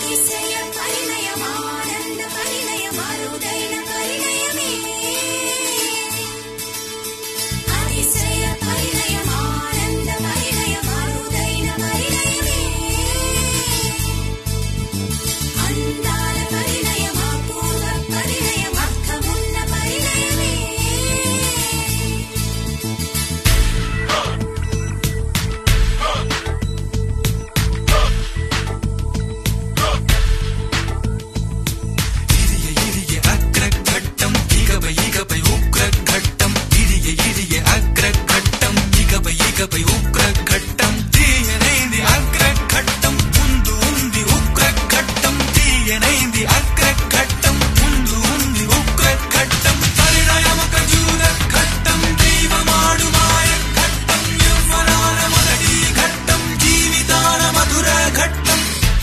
அதிசய பரிணயம் ஆனந்த பரிணயம் அருதைன பரிணயமே அதிசய பரிணயம் ஆனந்த பரிணயம் அருதைன பரிணயமே అందాల పరిణయం అపూర్వ పరిణయం అర్థమున్న పరిణయమే ఇరియ ఇరియ అగ్రఘట్టం ఇకపై ఇకపై ఉగ్రఘట్టం ఇరియ ఇరియ అగ్రఘట్టం ఇకపై ఇకపై ఉగ్రఘట్టం తీయనైంది అగ్రఘట్టం ముందు ఉంది ఉగ్రఘట్టం తీయనైంది అగ్రఘట్టం ముందు ఉంది ఉగ్రఘట్టం పరిణయమక జూద ఘట్టం దైవమాడు మాయ ఘట్టం యవ్వనాల మొదటి ఘట్టం జీవితాల మధుర ఘట్టం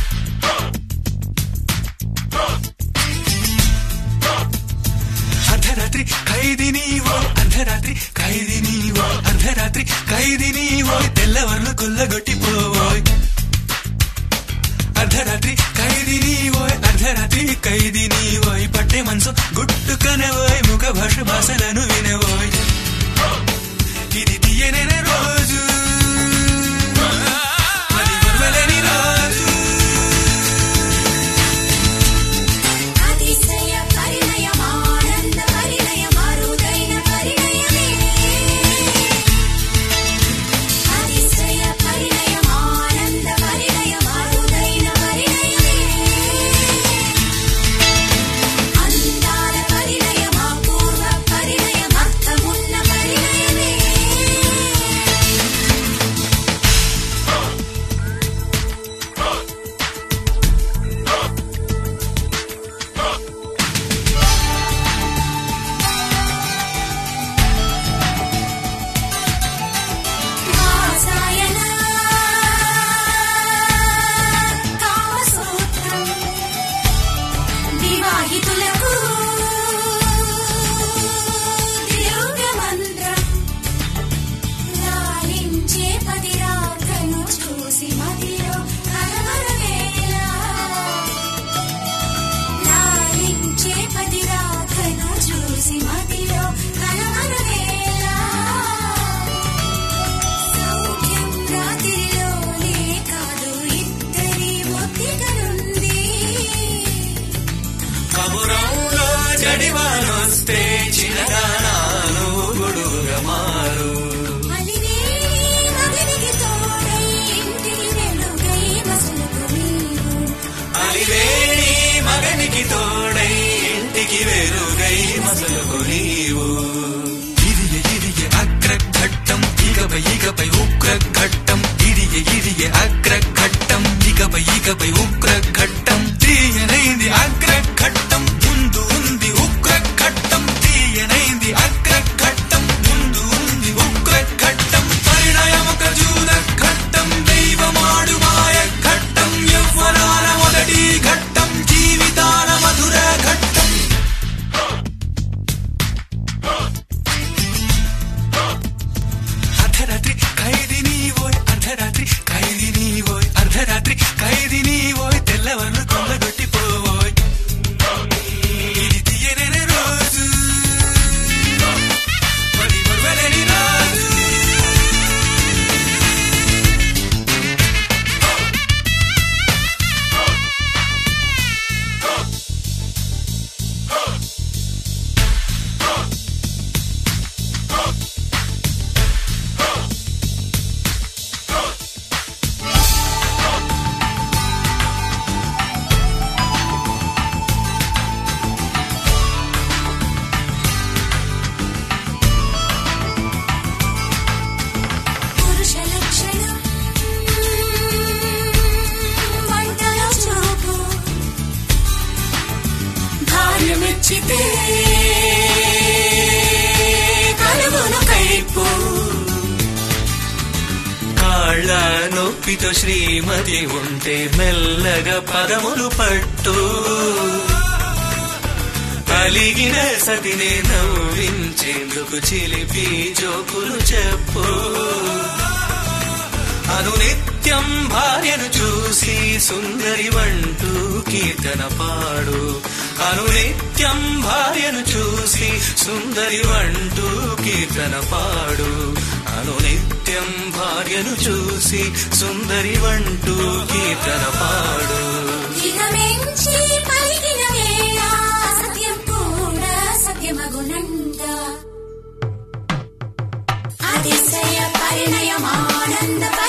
అర్ధరాత్రి ఖైదీని ఓ అర్ధరాత్రి ఖైదీని ఓ అర్ధరాత్రి ఖైదీని ఓ తెల్లవర్లు కొల్లగొట్టిపోవోయ్ అర్ధరాత్రి ఖైదీని ఓయ్ అర్ధరాత్రి ఖైదీని ఓయ్ పట్టే మనసు గుట్టుకనే ఓయ్ ముఖ భాష భాషలను వినవోయ్ ఇది తీయనైన రోజు అది మరువలేని రోజు அதிசய பரிணயம் ஆனந்த பரிணயம் அருதைன பரிணயமே அதிசய பரிணயம் ஆனந்த பரிணயம் அருதைன பரிணயமே అందాల పరిణయం అపూర్వ పరిణయం అర్థమున్న పరిణయమే వాసాయన కామసూత్రం వివాహితులకు దివ్యమంత్రం లాలించే పదిరాకను చూసి మదిలో కలవరవేళ లాలించే పదిరాకను చూసి మదిలో కలవరవేళ సౌఖ్యం రాత్రిలోనే కాదు ఇద్దరి ఒత్తికలుంది కబురంలో జడివానొస్తే చిన్నగానాను గొడుగుగా మారు అలివేలి మగనికి తోడై ఇంటికి వెలుగై మసలుకు నీవు అలివేణి మగనికి తోడై ఇంటికి వెలుగై మసలుకు నీవు ఇరియ ఇరియ అగ్రఘట్టం ఇకపై ఇకపై ఉగ్రఘట్టం ఇరియ ఇరియ అగ్రఘట్టం ఇకపై ఇకపై ఉగ్రఘట్టం తీయనైంది అగ్రఘట్టం ముందు ఉంది ఉగ్రఘట్టం తీయనైంది అగ్రఘట్టం ముందు ఉంది ఉగ్రఘట్టం పరిణయమక జూద ఘట్టం దైవమాడు మాయ ఘట్టం యవ్వనాల మొదటి ఘట్టం జీవితాల మధుర ఘట్టం అర్ధరాత్రి ఖైదీని ఓయ్ అర్ధరాత్రి ఖైదీని ఓయ్ అర్ధరాత్రి ఖైదీని ఓయ్ తెల్లవర్లు కొల్లగొట్టిపోవోయ్ ఇది తీయనైన రోజు మరి మరువలేని రోజు పురుష లక్షణం వంటలో చూపు భార్య మెచ్చితే కలుగును కైపు కాళ్ళ నొప్పితో శ్రీమతి ఉంటే మెల్లగా పదములు పట్టు అలిగిన సతినే నవ్వించేందుకు చిలిపి జోకులు చెప్పు అనునిత్యం భార్యను చూసి సుందరి వంటూ కీర్తన పాడు అనునిత్యం భార్యను చూసి సుందరి వంటూ కీర్తన పాడు అనునిత్యం భార్యను చూసి సుందరి వంటూ కీర్తన పాడు ఇహమెంచి పలికిన వేళ సత్యం కూడా సత్యమగునంట అతిశయ పరిణయమానంద